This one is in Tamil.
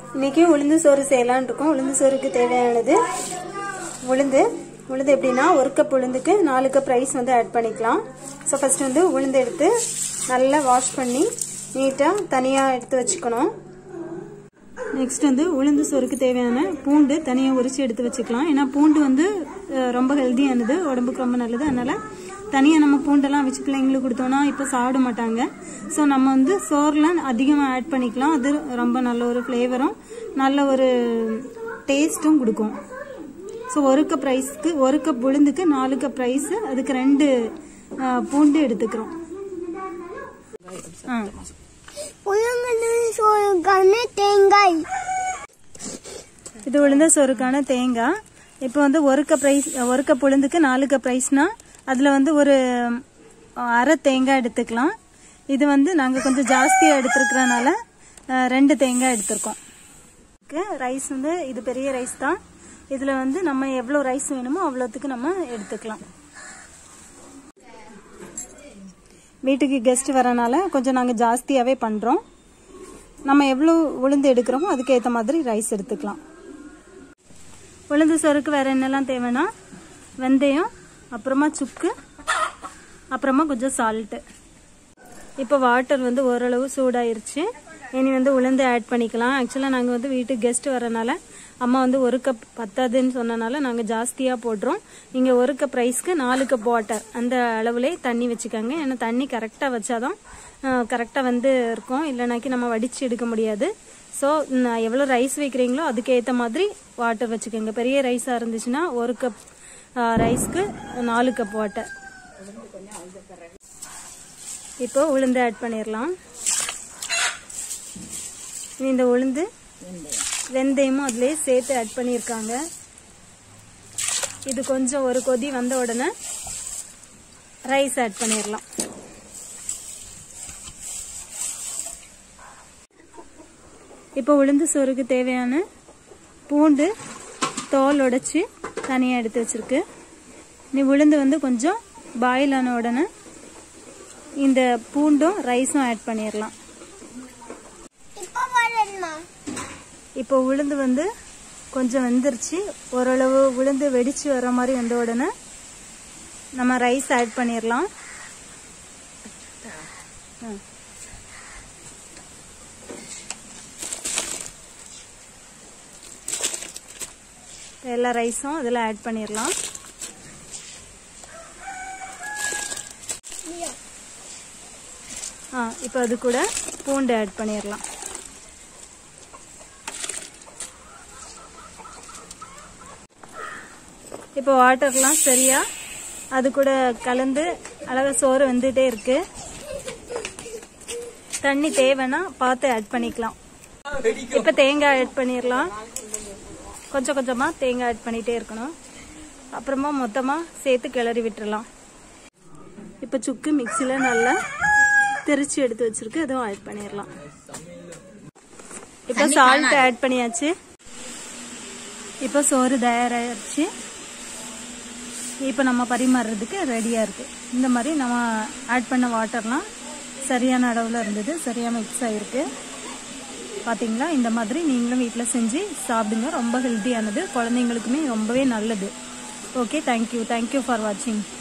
இன்னைக்கு உளுந்து சோறு செய்யலாம்னு இருக்கோம் உளுந்து சோறுக்கு தேவையானது உளுந்து உளுந்து எப்படின்னா ஒரு கப் உளுந்துக்கு நாலு கப் ரைஸ் வந்து ஆட் பண்ணிக்கலாம் ஸோ ஃபர்ஸ்ட் வந்து உளுந்து எடுத்து நல்லா வாஷ் பண்ணி நீட்டாக தனியாக எடுத்து வச்சுக்கணும் நெக்ஸ்ட் வந்து உளுந்து சோறுக்கு தேவையான பூண்டு தனியாக உரிச்சு எடுத்து வச்சுக்கலாம் ஏன்னா பூண்டு வந்து அஹ், ரொம்ப ஹெல்த்தியானது உடம்புக்கு ரொம்ப நல்லது அதனால தனியாக நம்ம பூண்டெல்லாம் வச்சு பிள்ளைங்களுக்கு கொடுத்தோம்னா இப்போ சாப்பிட மாட்டாங்க ஸோ நம்ம வந்து சோறுலாம் அதிகமாக ஆட் பண்ணிக்கலாம் அது ரொம்ப நல்ல ஒரு ஃப்ளேவரும் நல்ல ஒரு டேஸ்ட்டும் கொடுக்கும் ஸோ ஒரு கப் ரைஸ்க்கு ஒரு கப் உளுந்துக்கு நாலு கப் ரைஸ் அதுக்கு ரெண்டு அஹ், பூண்டு எடுத்துக்கிறோம் ஆ உளுந்து சோறுக்கான தேங்காய் இது உளுந்த சோறுக்கான தேங்காய் இப்போ வந்து ஒரு கப் ரைஸ் ஒரு கப் உளுந்துக்கு நாலு கப் ரைஸ்னா அதில் வந்து ஒரு அஹ், அரை தேங்காய் எடுத்துக்கலாம் இது வந்து நாங்கள் கொஞ்சம் ஜாஸ்தியாக எடுத்துருக்கறனால அஹ், ரெண்டு தேங்காய் எடுத்திருக்கோம் ரைஸ் வந்து இது பெரிய ரைஸ் தான் இதில் வந்து நம்ம எவ்வளோ ரைஸ் வேணுமோ அவ்வளோத்துக்கு நம்ம எடுத்துக்கலாம் வீட்டுக்கு கெஸ்ட் வரனால கொஞ்சம் நாங்கள் ஜாஸ்தியாகவே பண்ணுறோம் நம்ம எவ்வளோ உளுந்து எடுக்கிறோமோ அதுக்கு ஏற்ற மாதிரி ரைஸ் எடுத்துக்கலாம் உளுந்து சோறுக்கு வேற என்னெல்லாம் தேவைன்னா வெந்தயம் அப்புறமா சுக்கு அப்புறமா கொஞ்சம் சால்ட்டு இப்போ வாட்டர் வந்து ஓரளவு சூடாயிருச்சு இனி வந்து உளுந்து ஆட் பண்ணிக்கலாம் ஆக்சுவலாக நாங்கள் வந்து வீட்டுக்கு கெஸ்ட் வரனால அம்மா வந்து ஒரு கப் பத்தாதுன்னு சொன்னனால நாங்கள் ஜாஸ்தியாக போடுறோம் இங்கே ஒரு கப் ரைஸ்க்கு நாலு கப் வாட்டர் அந்த அளவுலே தண்ணி வச்சுக்கோங்க ஏன்னா தண்ணி கரெக்டாக வச்சாதான் கரெக்டாக வந்து இருக்கும் இல்லைனாக்கி நம்ம வடித்து எடுக்க முடியாது ஸோ எவ்வளோ ரைஸ் வைக்கிறீங்களோ அதுக்கு ஏற்ற மாதிரி வாட்டர் வச்சுக்கோங்க பெரிய ரைஸாக இருந்துச்சுன்னா ஒரு கப் ரைஸ்க்கு நாலு கப் வாட்டர் இப்போ உளுந்து ஆட் பண்ணிடலாம் இனி இந்த உளுந்து வெந்தயமும் அதுலேயே சேர்த்து ஆட் பண்ணியிருக்காங்க இது கொஞ்சம் ஒரு கொதி வந்த உடனே ரைஸ் ஆட் பண்ணிடலாம் இப்போ உளுந்து சோறுக்கு தேவையான பூண்டு தோல் உடைச்சி தனியாக எடுத்து வச்சிருக்கு நீ உளுந்து வந்து கொஞ்சம் பாயில் ஆன உடனே இந்த பூண்டும் ரைஸும் ஆட் பண்ணிடலாம் இப்போ வரணுமா இப்போ உளுந்து வந்து கொஞ்சம் வெந்துருச்சு ஓரளவு உளுந்து வெடிச்சு வர மாதிரி வந்த உடனே நம்ம ரைஸ் ஆட் பண்ணிடலாம் ஆ. எல்லா ரைஸும் இதில் ஆட் பண்ணிடலாம் ஆ இப்போ அது கூட பூண்டு ஆட் பண்ணிடலாம் இப்போ வாட்டர்லாம் சரியா அது கூட கலந்து அழகா சோறு வந்துட்டே இருக்கு தண்ணி தேவைன்னா பார்த்து ஆட் பண்ணிக்கலாம் இப்போ தேங்காய் ஆட் பண்ணிடலாம் கொஞ்சம் கொஞ்சமா தேங்காய் ஆட் பண்ணிட்டே இருக்கணும் அப்புறமா மொத்தமா சேர்த்து கிளறி விட்டுறலாம் இப்போ சுக்கு மிக்சியில் நல்லா திரிச்சு எடுத்து வச்சிருக்கு அதுவும் ஆட் பண்ணிடலாம் இப்போ சால்ட் ஆட் பண்ணியாச்சு இப்போ சோறு தயாராகிடுச்சு இப்போ நம்ம பரிமாறுறதுக்கு ரெடியாக இருக்குது இந்த மாதிரி நம்ம ஆட் பண்ண வாட்டர்லாம் சரியான அளவில் இருந்தது சரியாக மிக்ஸ் ஆகிருக்கு பார்த்தீங்களா இந்த மாதிரி நீங்களும் வீட்டில் செஞ்சு சாப்பிடுங்க ரொம்ப ஹெல்த்தியானது குழந்தைங்களுக்குமே ரொம்பவே நல்லது ஓகே தேங்க்யூ தேங்க்யூ ஃபார் வாட்சிங்